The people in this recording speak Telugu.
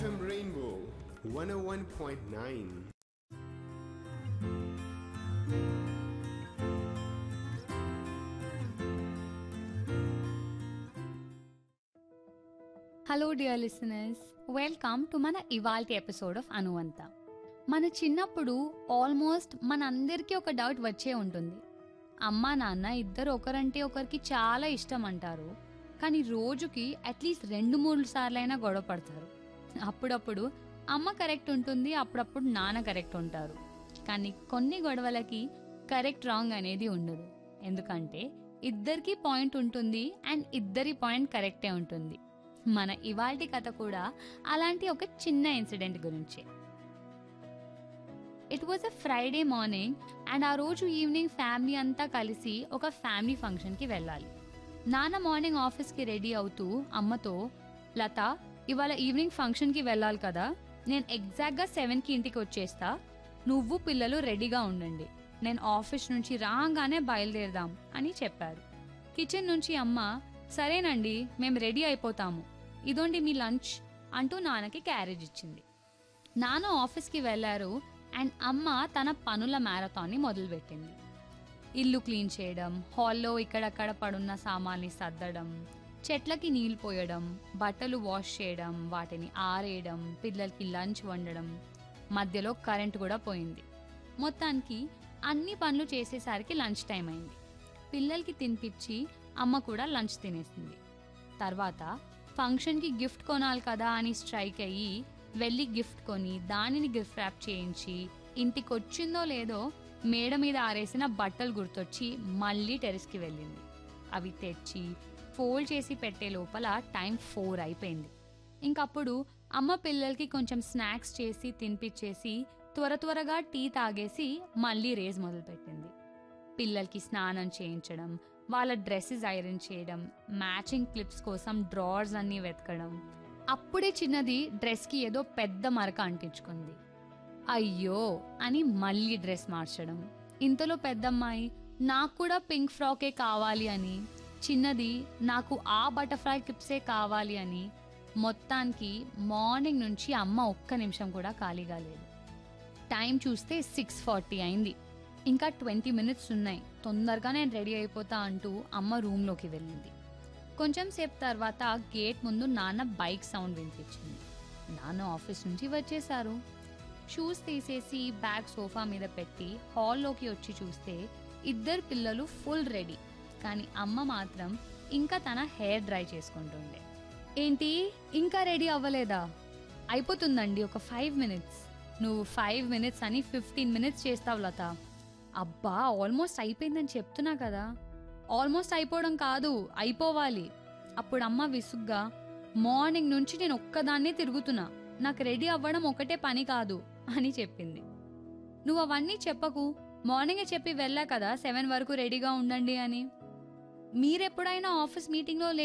FM Rainbow 101.9. Hello dear listeners welcome to మన ఇవాల్టి ఎపిసోడ్ ఆఫ్ అనువంత మన చిన్నప్పుడు ఆల్మోస్ట్ మనందరికీ ఒక డౌట్ వచ్చే ఉంటుంది అమ్మా నాన్న ఇద్దరు ఒకరంటే ఒకరికి చాలా ఇష్టం అంటారు కానీ రోజుకి అట్లీస్ట్ రెండు మూడు సార్లైనా గొడవ పడతారు అప్పుడప్పుడు అమ్మ కరెక్ట్ ఉంటుంది అప్పుడప్పుడు నాన్న కరెక్ట్ ఉంటారు కానీ కొన్ని గొడవలకి కరెక్ట్ రాంగ్ అనేది ఉండదు ఎందుకంటే ఇద్దరికి పాయింట్ ఉంటుంది అండ్ ఇద్దరి పాయింట్ కరెక్టే ఉంటుంది మన ఇవాల్టి కథ కూడా అలాంటి ఒక చిన్న ఇన్సిడెంట్ గురించే it was a Friday morning and ఆ రోజు ఈవినింగ్ ఫ్యామిలీ అంతా కలిసి ఒక ఫ్యామిలీ ఫంక్షన్కి వెళ్ళాలి నాన్న మార్నింగ్ ఆఫీస్కి రెడీ అవుతూ అమ్మతో లత ఇవాళ ఈవినింగ్ ఫంక్షన్కి వెళ్ళాలి కదా నేను ఎగ్జాక్ట్గా సెవెన్కి ఇంటికి వచ్చేస్తా నువ్వు పిల్లలు రెడీగా ఉండండి నేను ఆఫీస్ నుంచి రాగానే బయలుదేరదాం అని చెప్పారు కిచెన్ నుంచి అమ్మ సరేనండి మేము రెడీ అయిపోతాము ఇదోండి మీ లంచ్ అంటూ నాన్నకి క్యారేజ్ ఇచ్చింది నాన్న ఆఫీస్కి వెళ్ళారు అండ్ అమ్మ తన పనుల మ్యారథాన్ని మొదలుపెట్టింది ఇల్లు క్లీన్ చేయడం హాల్లో ఇక్కడక్కడ పడున్న సామాన్ని సర్దడం చెట్లకి నీళ్లు పోయడం బట్టలు వాష్ చేయడం వాటిని ఆరేయడం పిల్లలకి లంచ్ వండడం మధ్యలో కరెంట్ కూడా పోయింది మొత్తానికి అన్ని పనులు చేసేసరికి లంచ్ టైం అయింది పిల్లలకి తినిపించి అమ్మ కూడా లంచ్ తినేసింది తర్వాత ఫంక్షన్కి గిఫ్ట్ కొనాలి కదా అని స్ట్రైక్ అయ్యి వెళ్ళి గిఫ్ట్ కొని దానిని గిఫ్ట్ ర్యాప్ చేయించి ఇంటికి వచ్చిందో లేదో మేడ మీద ఆరేసిన బట్టలు గుర్తొచ్చి మళ్ళీ టెరెస్కి వెళ్ళింది అవి తెచ్చి ఫోల్డ్ చేసి పెట్టే లోపల టైం ఫోర్ అయిపోయింది ఇంకప్పుడు అమ్మ పిల్లలకి కొంచెం స్నాక్స్ చేసి తినిపించేసి త్వర త్వరగా టీ తాగేసి మళ్ళీ రేజ్ మొదలుపెట్టింది పిల్లలకి స్నానం చేయించడం వాళ్ళ డ్రెస్సెస్ ఐరన్ చేయడం మ్యాచింగ్ క్లిప్స్ కోసం డ్రావర్స్ అన్ని వెతకడం అప్పుడే చిన్నది డ్రెస్కి ఏదో పెద్ద మరక అంటించుకుంది అయ్యో అని మళ్ళీ డ్రెస్ మార్చడం ఇంతలో పెద్దమ్మాయి నాకు కూడా పింక్ ఫ్రాకే కావాలి అని చిన్నది నాకు ఆ బటర్ఫ్లై క్లిప్సే కావాలి అని మొత్తానికి మార్నింగ్ నుంచి అమ్మ ఒక్క నిమిషం కూడా ఖాళీగా లేదు టైం చూస్తే సిక్స్ ఫార్టీ అయింది ఇంకా ట్వంటీ మినిట్స్ ఉన్నాయి తొందరగా నేను రెడీ అయిపోతా అంటూ అమ్మ రూమ్లోకి వెళ్ళింది కొంచెం సేపు తర్వాత గేట్ ముందు నాన్న బైక్ సౌండ్ వినిపించింది నాన్న ఆఫీస్ నుంచి వచ్చేసారు షూస్ తీసేసి బ్యాగ్ సోఫా మీద పెట్టి హాల్లోకి వచ్చి చూస్తే ఇద్దరు పిల్లలు ఫుల్ రెడీ కానీ అమ్మ మాత్రం ఇంకా తన హెయిర్ డ్రై చేసుకుంటుండే ఏంటి ఇంకా రెడీ అవ్వలేదా అయిపోతుందండి ఒక ఫైవ్ మినిట్స్ నువ్వు ఫైవ్ మినిట్స్ అని ఫిఫ్టీన్ మినిట్స్ చేస్తావు లత అబ్బా ఆల్మోస్ట్ అయిపోయిందని చెప్తున్నా కదా ఆల్మోస్ట్ అయిపోవడం కాదు అయిపోవాలి అప్పుడు అమ్మ విసుగ్గా మార్నింగ్ నుంచి నేను ఒక్కదాన్నే తిరుగుతున్నా నాకు రెడీ అవ్వడం ఒకటే పని కాదు అని చెప్పింది నువ్వు అవన్నీ చెప్పకు మార్నింగే చెప్పి వెళ్ళా కదా సెవెన్ వరకు రెడీగా ఉండండి అని మీరెప్పుడైనా ఆఫీస్ మీటింగ్లో